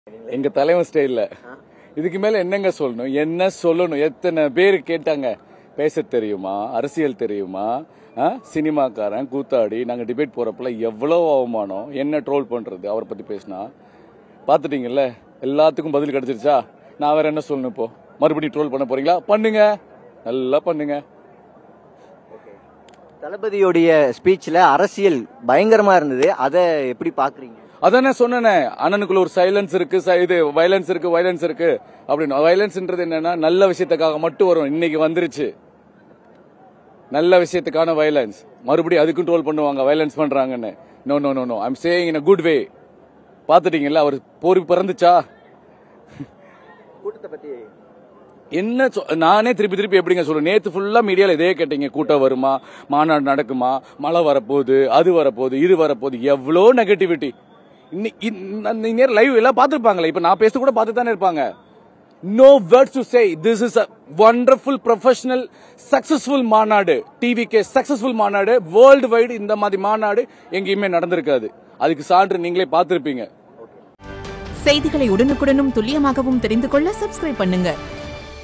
எங்க தலைவன் ஸ்டைல்ல இதுக்கு மேல என்னங்க சொல்லணும் என்ன சொல்லணும் எத்தனை பேர் கேட்டாங்க பேச தெரியுமா அரசியல் தெரியுமா ஆ? சினிமாக்காரன் கூத்தாடி நாங்க டிபேட் போறப்பல எவ்வளவு அவமானம் என்ன ட்ரோல் பண்றது அவரை பத்தி பேசினா பாத்துட்டீங்கல்ல எல்லாத்துக்கும் பதில் கிடைச்சிருச்சா நான் வேற என்ன சொல்லணும் இப்போ மறுபடியும் ட்ரோல் பண்ண போறீங்களா பண்ணுங்க நல்லா பண்ணுங்க தளபதியோடைய ஸ்பீச்ல அரசியல் பயங்கரமா இருந்தது அதை எப்படி பாக்குறீங்க அதானே சொன்னேனே அண்ணனுக்குள்ள ஒரு சைலன்ஸ் இருக்கு ச- இது வயலன்ஸ் இருக்கு வயலன்ஸ் இருக்கு அப்படின்னு வயலன்ஸ்ன்றது என்னன்னா நல்ல விஷயத்துக்காக மட்டும் வரும் இன்னைக்கு வந்துருச்சு நல்ல விஷயத்துக்கான வயலன்ஸ் மறுபடியும் அதுக்கும் ட்ரோல் பண்ணுவாங்க வயலன்ஸ் பண்றாங்கன்னு no no no no I'm saying in a good way பாத்துட்டீங்கல்ல அவர் போர் பிறந்துச்சா கூட்டத்தை பத்தி என்ன சொ- நானே திருப்பி திருப்பி எப்படிங்க சொல்லுவேன் நேத்து ஃபுல்லா மீடியால இதே கேட்டீங்க கூட்டம் வருமா மாநாடு நடக்குமா மழை வரப்போகுது அது வரப்போகுது இது வரப்போகுது எவ்வளோ நெகட்டிவிட்டி இன்னைக்கு லைவ் எல்லாம் பார்த்துருப்பாங்களே இப்ப நான் பேச கூட பார்த்து தானே இருப்பாங்க no words to say this is a wonderful professional successful மாநாடு டிவிகே சக்சஸ்ஃபுல் மாநாடு வேர்ல்டு வைடு இந்த மாதிரி மாநாடு எங்கேயுமே நடந்திருக்காது அதுக்கு சான்று நீங்களே பார்த்திருப்பீங்க செய்திகளை உடனுக்குடனும் துல்லியமாகவும் தெரிந்து கொள்ள சப்ஸ்கிரைப் பண்ணுங்க